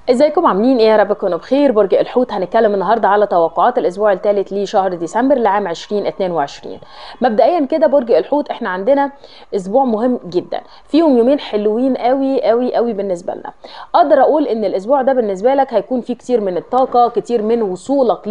ازيكم عاملين ايه يا رب تكونوا بخير برج الحوت هنتكلم النهارده على توقعات الاسبوع الثالث لشهر ديسمبر لعام 2022 مبدئيا كده برج الحوت احنا عندنا اسبوع مهم جدا فيهم يومين حلوين قوي قوي قوي بالنسبه لنا اقدر اقول ان الاسبوع ده بالنسبه لك هيكون فيه كتير من الطاقه كتير من وصولك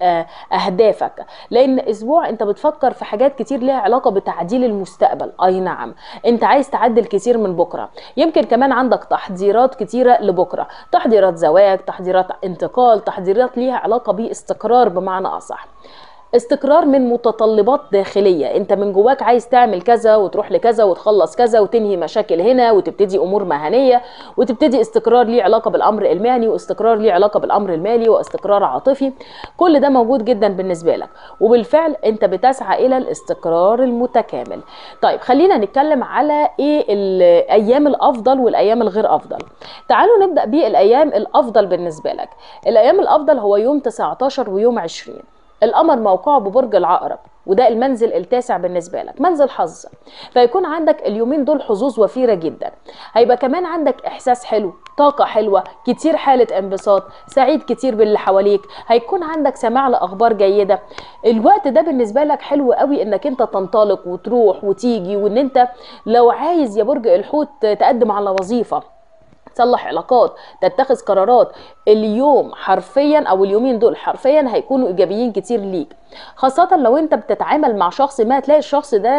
لاهدافك لان اسبوع انت بتفكر في حاجات كتير ليها علاقه بتعديل المستقبل اي نعم انت عايز تعدل كتير من بكره يمكن كمان عندك تحضيرات كتيره لبكره تحضيرات زواج تحضيرات انتقال تحضيرات ليها علاقه باستقرار بمعنى اصح استقرار من متطلبات داخلية انت من جواك عايز تعمل كذا وتروح لكذا وتخلص كذا وتنهي مشاكل هنا وتبتدي امور مهنية وتبتدي استقرار ليه علاقة بالامر المهني واستقرار ليه علاقة بالامر المالي واستقرار عاطفي كل ده موجود جدا بالنسبة لك وبالفعل انت بتسعى الى الاستقرار المتكامل طيب خلينا نتكلم على ايه الايام الافضل والايام الغير افضل تعالوا نبدأ بالايام الافضل بالنسبة لك الايام الافضل هو يوم 19 ويوم 20 القمر موقعه ببرج العقرب وده المنزل التاسع بالنسبه لك منزل حظ فيكون عندك اليومين دول حظوظ وفيره جدا هيبقى كمان عندك احساس حلو طاقة حلوة كتير حالة انبساط سعيد كتير باللي حواليك هيكون عندك سماع لأخبار جيدة الوقت ده بالنسبة لك حلو قوي انك انت تنطلق وتروح وتيجي وان انت لو عايز يا برج الحوت تقدم على وظيفة تصلح علاقات تتخذ قرارات اليوم حرفيا او اليومين دول حرفيا هيكونوا ايجابيين كتير ليك خاصة لو انت بتتعامل مع شخص ما تلاقي الشخص ده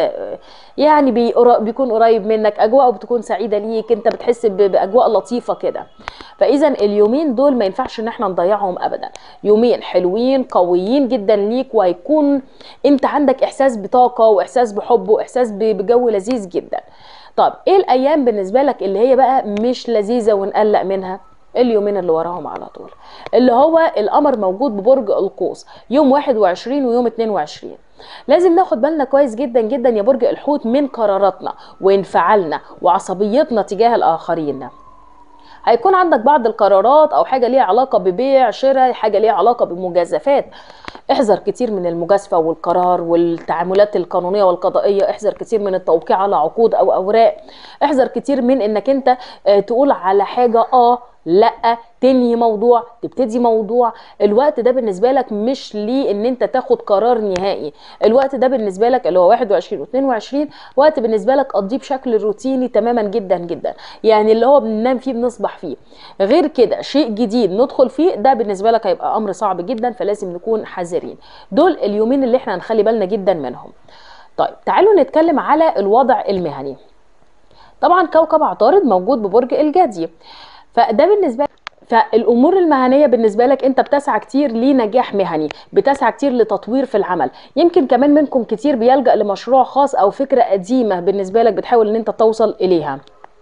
يعني بيكون قريب منك اجواءه بتكون سعيدة ليك انت بتحس باجواء لطيفة كده فاذا اليومين دول ما ينفعش ان احنا نضيعهم ابدا يومين حلوين قويين جدا ليك وهيكون انت عندك احساس بطاقة واحساس بحب واحساس بجو لذيذ جدا طب ايه الايام بالنسبه لك اللي هي بقى مش لذيذه ونقلق منها اليومين اللي وراهم على طول اللي هو القمر موجود ببرج القوس يوم 21 ويوم 22 لازم ناخد بالنا كويس جدا جدا يا برج الحوت من قراراتنا وانفعالنا وعصبيتنا تجاه الاخرين هيكون عندك بعض القرارات او حاجه ليها علاقه ببيع شراء حاجه ليها علاقه بمجازفات احذر كتير من المجازفه والقرار والتعاملات القانونيه والقضائيه احذر كتير من التوقيع على عقود او اوراق احذر كتير من انك انت تقول على حاجه اه لا تنهي موضوع تبتدي موضوع الوقت ده بالنسبه لك مش ليه ان انت تاخد قرار نهائي الوقت ده بالنسبه لك اللي هو 21 و22 وقت بالنسبه لك قضيه بشكل روتيني تماما جدا جدا يعني اللي هو بننام فيه بنصبح فيه غير كده شيء جديد ندخل فيه ده بالنسبه لك هيبقى امر صعب جدا فلازم نكون حذرين دول اليومين اللي احنا هنخلي بالنا جدا منهم طيب تعالوا نتكلم على الوضع المهني طبعا كوكب عطارد موجود ببرج الجدي فده بالنسبه فالامور المهنيه بالنسبه لك انت بتسعى كتير لنجاح مهني بتسعى كتير لتطوير في العمل يمكن كمان منكم كتير بيلجا لمشروع خاص او فكره قديمه بالنسبه لك بتحاول ان انت توصل اليها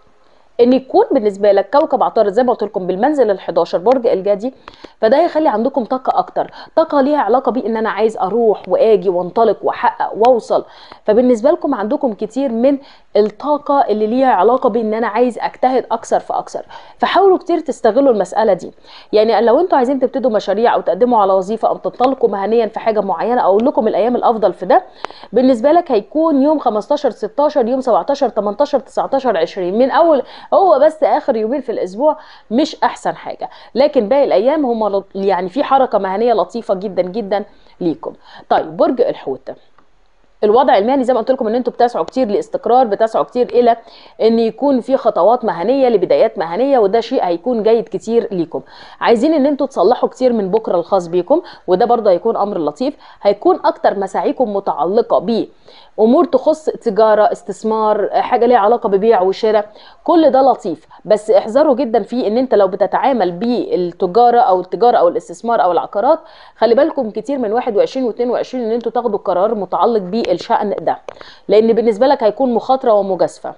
ان يكون بالنسبه لك كوكب عطارد زي ما قلت لكم بالمنزل ال11 برج الجدي فده هيخلي عندكم طاقه اكتر طاقه ليها علاقه بان انا عايز اروح واجي وانطلق واحقق واوصل فبالنسبه لكم عندكم كتير من الطاقه اللي ليها علاقه بان انا عايز اجتهد اكثر فاكثر فحاولوا كتير تستغلوا المساله دي يعني لو انتوا عايزين تبتدوا مشاريع او تقدموا على وظيفه او تنطلقوا مهنيا في حاجه معينه اقول لكم الايام الافضل في ده بالنسبه لك هيكون يوم 15 16 يوم 17 18 19 20 من اول هو بس اخر يومين في الاسبوع مش احسن حاجه لكن باقي الايام هم يعني في حركه مهنيه لطيفه جدا جدا ليكم طيب برج الحوت الوضع المهني زي ما قلت لكم ان انتوا بتسعوا كتير لاستقرار بتسعوا كتير الى ان يكون في خطوات مهنيه لبدايات مهنيه وده شيء هيكون جيد كتير ليكم عايزين ان انتوا تصلحوا كتير من بكره الخاص بيكم وده برضه هيكون امر لطيف هيكون اكتر مساعيكم متعلقه ب امور تخص تجاره استثمار حاجه ليها علاقه ببيع وشراء كل ده لطيف بس احذروا جدا في ان انت لو بتتعامل بالتجاره او التجاره او الاستثمار او العقارات خلي بالكم كتير من 21 و22 ان انتوا تاخدوا قرار متعلق بالشأن ده لان بالنسبه لك هيكون مخاطره ومجازفه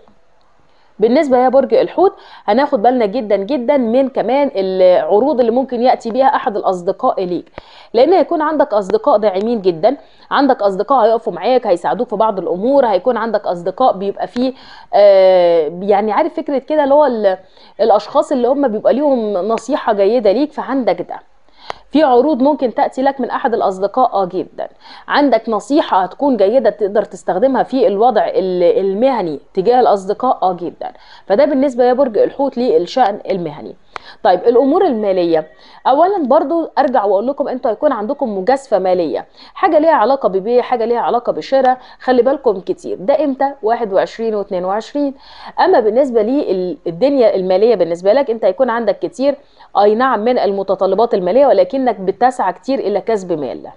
بالنسبة يا برج الحوت هناخد بالنا جدا جدا من كمان العروض اللي ممكن يأتي بيها أحد الأصدقاء ليك لأن هيكون عندك أصدقاء داعمين جدا عندك أصدقاء هيقفوا معاك هيساعدوك في بعض الأمور هيكون عندك أصدقاء بيبقى فيه آه يعني عارف فكرة كده اللي هو الأشخاص اللي هم بيبقى ليهم نصيحة جيدة ليك فعندك ده في عروض ممكن تأتي لك من أحد الأصدقاء آه جدا عندك نصيحة هتكون جيدة تقدر تستخدمها في الوضع ال- المهني تجاه الأصدقاء آه جدا فده بالنسبة يا برج الحوت للشأن المهني طيب الامور الماليه اولا برضو ارجع واقول لكم انتوا هيكون عندكم مجازفه ماليه حاجه ليها علاقه ببيع حاجه ليها علاقه بشراء خلي بالكم كتير ده امتى 21 و22 اما بالنسبه لي الدنيا الماليه بالنسبه لك انت هيكون عندك كتير اي نعم من المتطلبات الماليه ولكنك بتسعى كتير الى كسب مال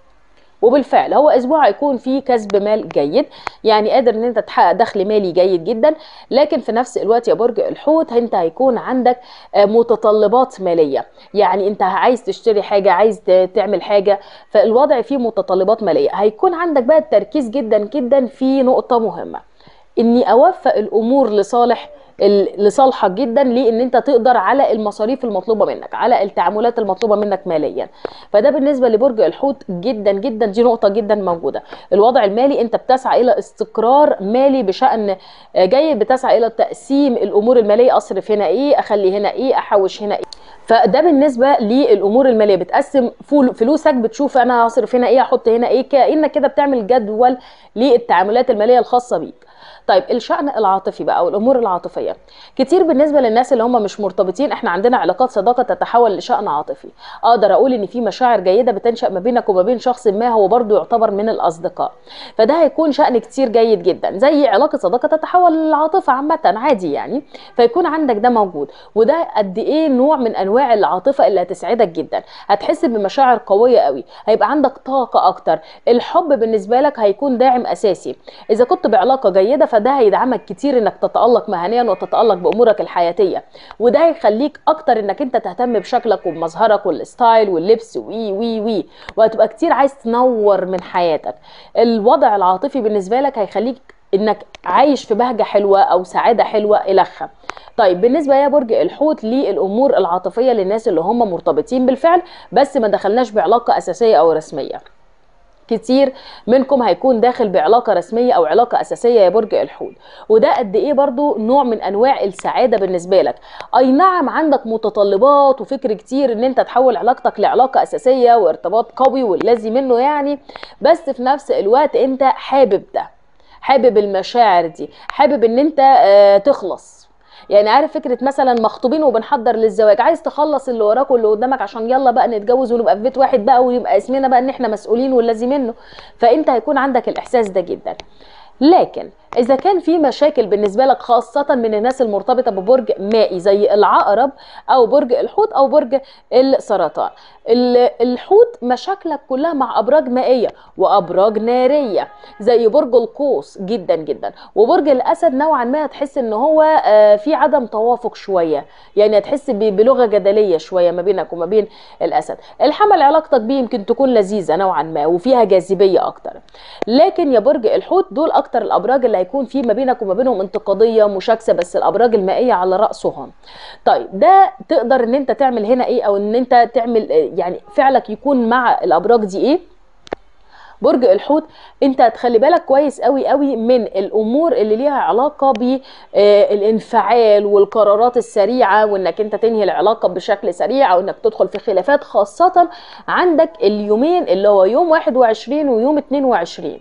وبالفعل هو اسبوع هيكون فيه كسب مال جيد يعني قادر ان انت تحقق دخل مالي جيد جدا لكن في نفس الوقت يا برج الحوت انت هيكون عندك متطلبات ماليه يعني انت عايز تشتري حاجه عايز تعمل حاجه فالوضع فيه متطلبات ماليه هيكون عندك بقى التركيز جدا جدا في نقطه مهمه اني اوفق الامور لصالح لصالحك جدا لان انت تقدر على المصاريف المطلوبه منك على التعاملات المطلوبه منك ماليا فده بالنسبه لبرج الحوت جدا جدا دي نقطه جدا موجوده الوضع المالي انت بتسعى الى استقرار مالي بشان جيد بتسعى الى تقسيم الامور الماليه اصرف هنا ايه اخلي هنا ايه احوش هنا ايه فده بالنسبه للامور الماليه بتقسم فلوسك بتشوف انا هصرف هنا ايه احط هنا ايه كانك كده بتعمل جدول للتعاملات الماليه الخاصه بيك طيب الشأن العاطفي بقى او الامور العاطفيه كتير بالنسبه للناس اللي هم مش مرتبطين احنا عندنا علاقات صداقه تتحول لشأن عاطفي اقدر اقول ان في مشاعر جيده بتنشأ ما بينك وما بين شخص ما هو برضو يعتبر من الاصدقاء فده هيكون شأن كتير جيد جدا زي علاقه صداقه تتحول للعاطفه عامه عادي يعني فيكون عندك ده موجود وده قد ايه نوع من انواع العاطفه اللي هتسعدك جدا هتحس بمشاعر قويه قوي هيبقى عندك طاقه اكتر الحب بالنسبه لك هيكون داعم اساسي اذا كنت بعلاقه جيده فده هيدعمك كتير انك تتالق مهنيا وتتالق بامورك الحياتيه وده هيخليك اكتر انك انت تهتم بشكلك وبمظهرك والستايل واللبس وي وي وي وهتبقى كتير عايز تنور من حياتك الوضع العاطفي بالنسبه لك هيخليك انك عايش في بهجه حلوه او سعاده حلوه الخ طيب بالنسبه يا برج الحوت للامور العاطفيه للناس اللي هم مرتبطين بالفعل بس ما دخلناش بعلاقه اساسيه او رسميه كتير منكم هيكون داخل بعلاقة رسمية أو علاقة أساسية يا برج الحوت وده قد إيه برضو نوع من أنواع السعادة بالنسبة لك أي نعم عندك متطلبات وفكر كتير إن أنت تحول علاقتك لعلاقة أساسية وارتباط قوي والذي منه يعني بس في نفس الوقت أنت حابب ده حابب المشاعر دي حابب إن أنت آه تخلص يعني عارف فكره مثلا مخطوبين وبنحضر للزواج عايز تخلص اللي وراك واللي قدامك عشان يلا بقى نتجوز ونبقى في بيت واحد بقى ويبقى اسمنا بقى ان احنا مسؤولين والذي منه فانت هيكون عندك الاحساس ده جدا لكن اذا كان في مشاكل بالنسبه لك خاصه من الناس المرتبطه ببرج مائي زي العقرب او برج الحوت او برج السرطان الحوت مشاكلك كلها مع ابراج مائيه وابراج ناريه زي برج القوس جدا جدا وبرج الاسد نوعا ما هتحس ان هو في عدم توافق شويه يعني هتحس بلغه جدليه شويه ما بينك وما بين الاسد الحمل علاقتك بيه يمكن تكون لذيذه نوعا ما وفيها جاذبيه اكتر لكن يا برج الحوت دول اكتر الابراج اللي هيكون في ما بينك وما بينهم انتقاديه مشاكسه بس الابراج المائيه على راسهم طيب ده تقدر ان انت تعمل هنا ايه او ان انت تعمل يعني فعلك يكون مع الابراج دي ايه برج الحوت انت هتخلي بالك كويس قوي قوي من الامور اللي ليها علاقه بالانفعال والقرارات السريعه وانك انت تنهي العلاقه بشكل سريع او انك تدخل في خلافات خاصه عندك اليومين اللي هو يوم 21 ويوم 22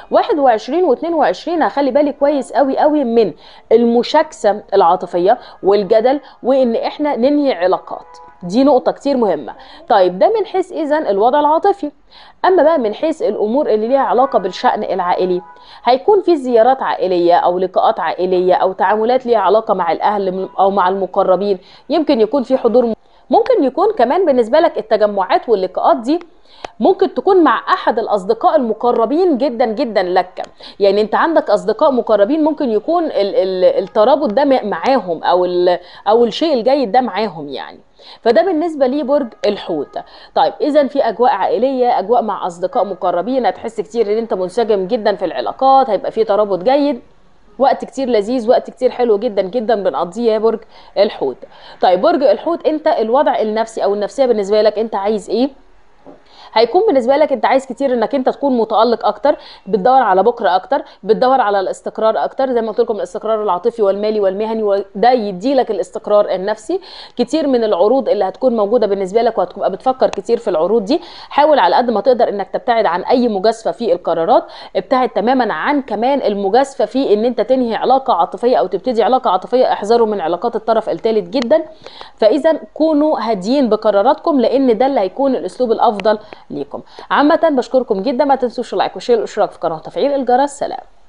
21 و22 هخلي بالي كويس قوي قوي من المشاكسه العاطفيه والجدل وان احنا ننهي علاقات دي نقطة كتير مهمة طيب ده من حيث إذا الوضع العاطفي أما بقى من حيث الأمور اللي ليها علاقة بالشأن العائلي هيكون في زيارات عائلية أو لقاءات عائلية أو تعاملات ليها علاقة مع الأهل أو مع المقربين يمكن يكون في حضور ممكن يكون كمان بالنسبة لك التجمعات واللقاءات دي ممكن تكون مع احد الاصدقاء المقربين جدا جدا لك يعني انت عندك اصدقاء مقربين ممكن يكون ال ال الترابط ده معاهم او او الشيء الجيد ده معاهم يعني فده بالنسبه لي برج الحوت طيب اذا في اجواء عائليه اجواء مع اصدقاء مقربين هتحس كتير ان انت منسجم جدا في العلاقات هيبقى في ترابط جيد وقت كتير لذيذ وقت كتير حلو جدا جدا بنقضيه يا برج الحوت طيب برج الحوت انت الوضع النفسي او النفسيه بالنسبه لك انت عايز ايه هيكون بالنسبه لك انت عايز كتير انك انت تكون متالق اكتر بتدور على بكره اكتر بتدور على الاستقرار اكتر زي ما قلت لكم الاستقرار العاطفي والمالي والمهني وده يدي لك الاستقرار النفسي كتير من العروض اللي هتكون موجوده بالنسبه لك وهتبقى بتفكر كتير في العروض دي حاول على قد ما تقدر انك تبتعد عن اي مجازفه في القرارات ابتعد تماما عن كمان المجازفه في ان انت تنهي علاقه عاطفيه او تبتدي علاقه عاطفيه احذروا من علاقات الطرف الثالث جدا فاذا كونوا هاديين بقراراتكم لان ده اللي هيكون الاسلوب الافضل ليكم عامه بشكركم جدا ما تنسوش اللايك والشير والاشتراك في القناه وتفعيل الجرس سلام